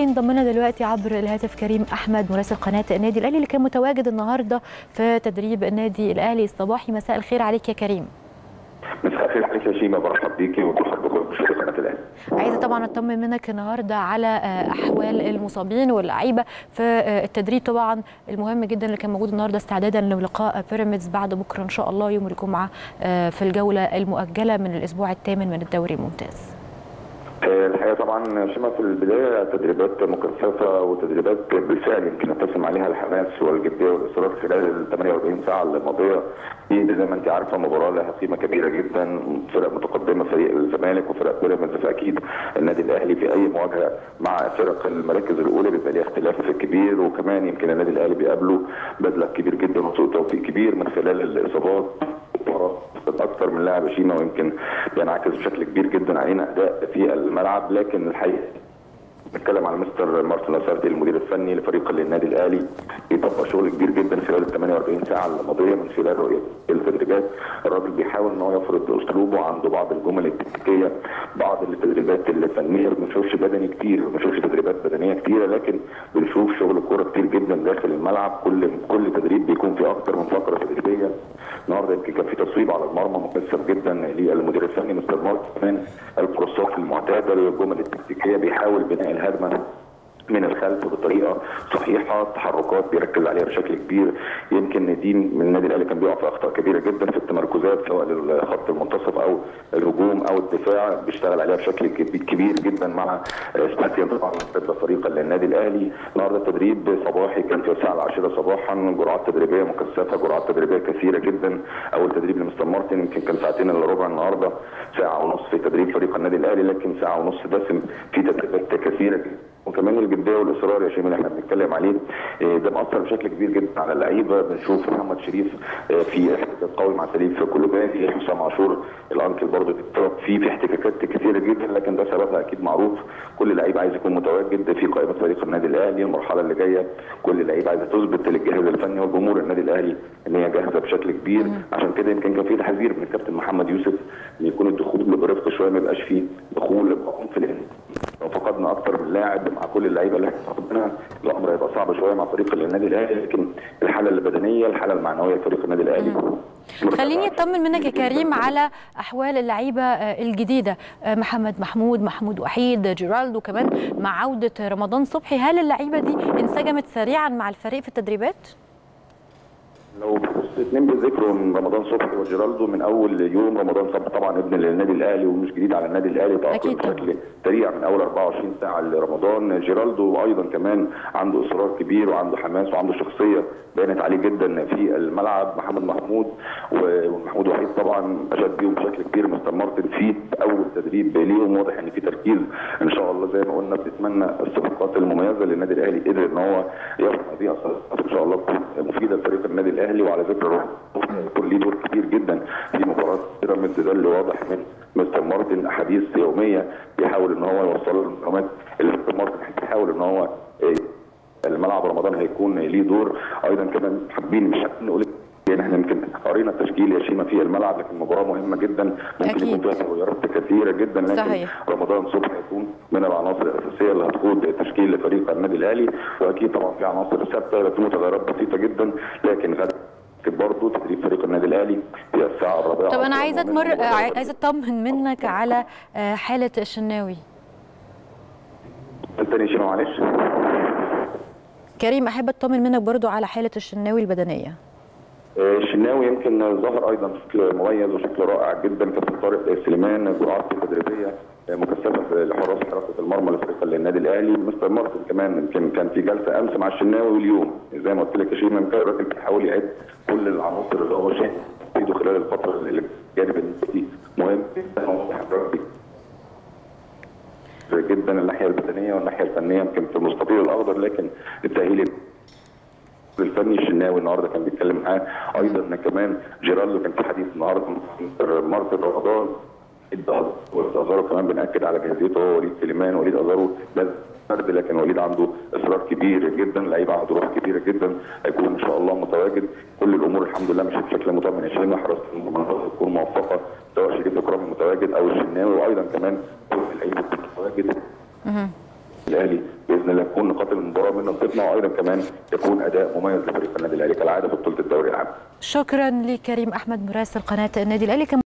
ينضم لنا دلوقتي عبر الهاتف كريم احمد مراسل قناه النادي الاهلي اللي كان متواجد النهارده في تدريب النادي الاهلي الصباحي مساء الخير عليك يا كريم مساء الخير عليك يا شيماء برحب بيكي وبرحب بكل مشاهدي قناه الاهلي عايزه طبعا اطمن منك النهارده على احوال المصابين واللعيبه في التدريب طبعا المهم جدا اللي كان موجود النهارده استعدادا للقاء بيراميدز بعد بكره ان شاء الله يوم الجمعه في الجوله المؤجله من الاسبوع الثامن من الدوري الممتاز الحقيقه طبعا شيماء في البدايه تدريبات مكثفه وتدريبات بالفعل يمكن ابتسم عليها الحماس والجديه والاصرار خلال ال 48 ساعه الماضيه دي زي ما انت عارفه مباراه لها قيمه كبيره جدا فرق متقدمه فريق الزمالك وفرق بيراميدز فاكيد النادي الاهلي في اي مواجهه مع فرق المراكز الاولى بيبقى ليها اختلاف كبير وكمان يمكن النادي الاهلي بيقابله بدله كبير جدا وسوء توفيق كبير من خلال الاصابات اكثر من لاعب شيما ويمكن بينعكس بشكل كبير جدا علينا اداء في الملعب لكن الحقيقه نتكلم على مستر مارتن اسارتي المدير الفني لفريق النادي الاهلي بيطبق شغل كبير جدا خلال ال 48 ساعه الماضيه من خلال رؤيه التدريبات الراجل بيحاول ان هو يفرض اسلوبه عنده بعض الجمل التكتيكيه بعض التدريبات الفنيه ما بنشوفش بدني كتير ما بنشوفش تدريبات بدنيه كتيره لكن بنشوف شغل كوره كتير جدا داخل الملعب كل كل تدريب بيكون فيه اكتر من فقره تدريبيه النهارده يمكن كان في تصويب على المرمى مكثف جدا للمدير الفني مستر مارتن كمان الكروسات المعتاده الجمل التكتيكيه بيحاول بناء الهجمه من الخلف بطريقه صحيحه تحركات بيركز عليها بشكل كبير يمكن دي من النادي الاهلي كان بيقع في اخطاء كبيره جدا في التمركزات سواء للخط المنتصف او الهجوم او الدفاع بيشتغل عليها بشكل كبير جدا مع ستاتيان طبعا استبدى فريقا للنادي الاهلي النهارده التدريب صباحي كان في الساعه العاشره صباحا جرعات تدريبيه مكثفه جرعات تدريبيه كثيره جدا اول تدريب لمستر مارتن يمكن كان ساعتين الا ربع النهارده ساعه ونص في تدريب فريق النادي الاهلي لكن ساعه ونص دسم في تدريبات كثيره جدا وكمان الجديه والاصرار يا شيماء اللي احنا بنتكلم عليه ده مأثر بشكل كبير جدا على اللعيبه بنشوف محمد شريف في احتكاك قوي مع سليم في كلوباني حسام عاشور الانكل برضه بيتطرق فيه في احتكاكات كثيره جدا لكن ده سببها اكيد معروف كل لعيب عايز يكون متواجد في قائمه فريق النادي الاهلي المرحله اللي جايه كل لعيب عايزه تثبت للجهاز الفني والجمهور النادي الاهلي ان هي جاهزه بشكل كبير عشان كده يمكن كان في تحذير من الكابتن محمد يوسف ان يكون الدخول برفق شويه ما يبقاش فيه دخول بعنف لان لو فقدنا اكتر من لاعب مع كل اللعيبه اللي احنا فقدناها الامر هيبقى صعب شويه مع فريق النادي الاهلي لكن الحاله البدنيه الحاله المعنويه لفريق النادي الاهلي خليني اطمن منك يا كريم على احوال اللعيبه الجديده محمد محمود محمود وحيد جيرالدو كمان مع عوده رمضان صبحي هل اللعيبه دي انسجمت سريعا مع الفريق في التدريبات؟ لو الاثنين بيذكروا من رمضان صبحي وجيرالدو من اول يوم رمضان صبحي طبعا ابن للنادي الاهلي ومش جديد على النادي الاهلي تاقلم بشكل سريع من اول 24 ساعه لرمضان جيرالدو ايضا كمان عنده اصرار كبير وعنده حماس وعنده شخصيه بانت عليه جدا في الملعب محمد محمود ومحمود وحيد طبعا اشاد بيهم بشكل كبير مستر مارتن في اول تدريب ليهم واضح ان في تركيز ان شاء الله زي ما قلنا بنتمنى الصفقات المميزه للنادي الاهلي قدر ان هو ياخد هذه الصفقات ان شاء الله مفيده لفريق النادي الاهلي وعلى ذكر يكون ليه دور كبير جدا في مباراه بيراميدز ده اللي واضح من مستر مارتن احاديث يوميه بيحاول ان هو يوصل المعلومات اللي مستر مارتن بيحاول ان هو الملعب رمضان هيكون ليه دور ايضا كمان حابين مش حابين نقول يعني احنا يمكن قرينا التشكيل يا شيماء في الملعب لكن مباراه مهمه جدا ممكن أكيد. يكون فيها تغيرات كثيره جدا لكن صحيح. رمضان صبحي هيكون من العناصر الاساسيه اللي هتقود تشكيل لفريق النادي الاهلي واكيد طبعا في عناصر ثابته في متغيرات بسيطه جدا لكن غدا برضه تدريب فريق النادي الاهلي في الساعه الرابعه طب انا عايزه اتمر عايزه اطمن منك على حاله الشناوي تاني شنو معلش كريم احب اطمن منك برضو على حاله الشناوي البدنيه الشناوي يمكن ظهر ايضا بشكل مميز وشكل رائع جدا كابتن طارق سليمان جرعات تدريبيه مكثفه لحراس حراسه المرمى لفريق النادي الاهلي مستر مارتن كمان يمكن كان في جلسه امس مع الشناوي واليوم زي ما قلت لك يا شيماء يمكن الراجل بيحاول يعد كل العناصر اللي هو شايف ايده خلال الفتره اللي الجانب النفسي مهم جدا الناحيه البدنيه والناحيه الفنيه يمكن في المستطيل الاخضر لكن التاهيل الفني الشناوي النهارده كان بيتكلم معاه ايضا كمان جيرالدو كان في حديث النهارده مارتن رمضان ازارو كمان بناكد على جاهزيته هو وليد سليمان وليد ازارو فرد لكن وليد عنده اصرار كبير جدا لعيب عنده روح كبيره جدا هيكون ان شاء الله متواجد كل الامور الحمد لله مش بشكل مطمئن يا شيماء حراسه المنطقه تكون موفقه سواء شريف اكرامي متواجد او الشناوي وايضا كمان كل اللعيبه تكون متواجد الاهلي باذن الله تكون نقاط المباراه من نصيبنا وايضا كمان يكون اداء مميز لفريق النادي الاهلي كالعاده في بطوله الدوري العام شكرا لكريم احمد مراسل قناه النادي الاهلي